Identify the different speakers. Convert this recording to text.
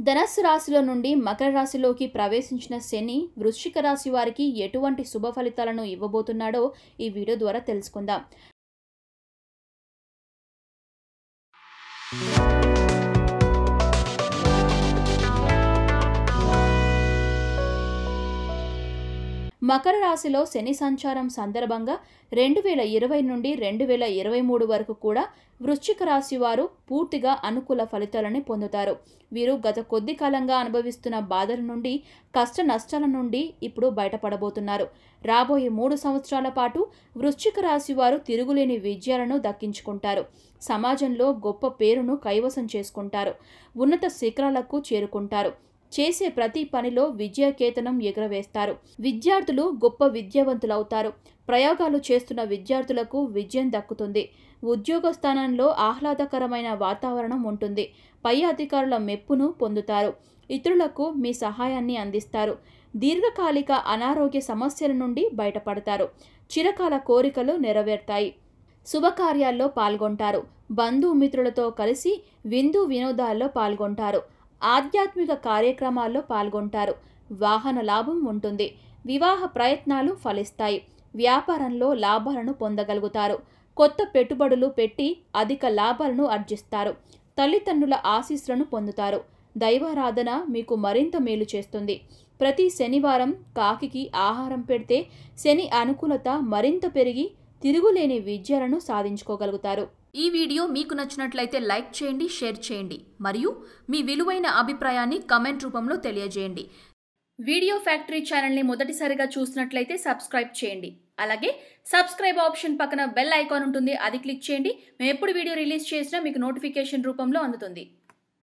Speaker 1: ధనస్సు రాశిలో నుండి మకర రాశిలోకి ప్రవేశించిన శని వృశ్చిక రాశి వారికి ఎటువంటి శుభ ఫలితాలను ఇవ్వబోతున్నాడో ఈ వీడియో ద్వారా తెలుసుకుందాం మకర రాశిలో శని సంచారం సందర్భంగా రెండు వేల ఇరవై నుండి రెండు వేల ఇరవై మూడు వరకు కూడా వృశ్చిక రాశి వారు పూర్తిగా అనుకూల ఫలితాలని పొందుతారు వీరు గత కొద్ది కాలంగా అనుభవిస్తున్న బాధల నుండి కష్ట నష్టాల నుండి ఇప్పుడు బయటపడబోతున్నారు రాబోయే మూడు సంవత్సరాల పాటు వృశ్చిక రాశి వారు తిరుగులేని విజయాలను దక్కించుకుంటారు సమాజంలో గొప్ప పేరును కైవసం చేసుకుంటారు ఉన్నత శిఖరాలకు చేరుకుంటారు చేసే ప్రతి పనిలో విజయకేతనం ఎగురవేస్తారు విద్యార్థులు గొప్ప విద్యావంతులవుతారు ప్రయోగాలు చేస్తున్న విద్యార్థులకు విజయం దక్కుతుంది ఉద్యోగ స్థానంలో ఆహ్లాదకరమైన వాతావరణం ఉంటుంది పై అధికారుల మెప్పును పొందుతారు ఇతరులకు మీ సహాయాన్ని అందిస్తారు దీర్ఘకాలిక అనారోగ్య సమస్యల నుండి బయటపడతారు చిరకాల కోరికలు నెరవేరుతాయి శుభకార్యాల్లో పాల్గొంటారు బంధుమిత్రులతో కలిసి విందు వినోదాల్లో పాల్గొంటారు ఆధ్యాత్మిక కార్యక్రమాల్లో పాల్గొంటారు వాహన లాభం ఉంటుంది వివాహ ప్రయత్నాలు ఫలిస్తాయి వ్యాపారంలో లాభాలను పొందగలుగుతారు కొత్త పెట్టుబడులు పెట్టి అధిక లాభాలను ఆర్జిస్తారు తల్లిదండ్రుల ఆశీస్సులను పొందుతారు దైవారాధన మీకు మరింత మేలు చేస్తుంది ప్రతి శనివారం కాకికి ఆహారం పెడితే శని అనుకూలత మరింత పెరిగి తిరుగులేని విజయాలను సాధించుకోగలుగుతారు ఈ వీడియో మీకు నచ్చినట్లయితే లైక్ చేయండి షేర్ చేయండి మరియు మీ విలువైన అభిప్రాయాన్ని కమెంట్ రూపంలో తెలియజేయండి వీడియో ఫ్యాక్టరీ ఛానల్ని మొదటిసారిగా చూసినట్లయితే సబ్స్క్రైబ్ చేయండి అలాగే సబ్స్క్రైబ్ ఆప్షన్ పక్కన బెల్ ఐకాన్ ఉంటుంది అది క్లిక్ చేయండి మేము ఎప్పుడు వీడియో రిలీజ్ చేసినా మీకు నోటిఫికేషన్ రూపంలో అందుతుంది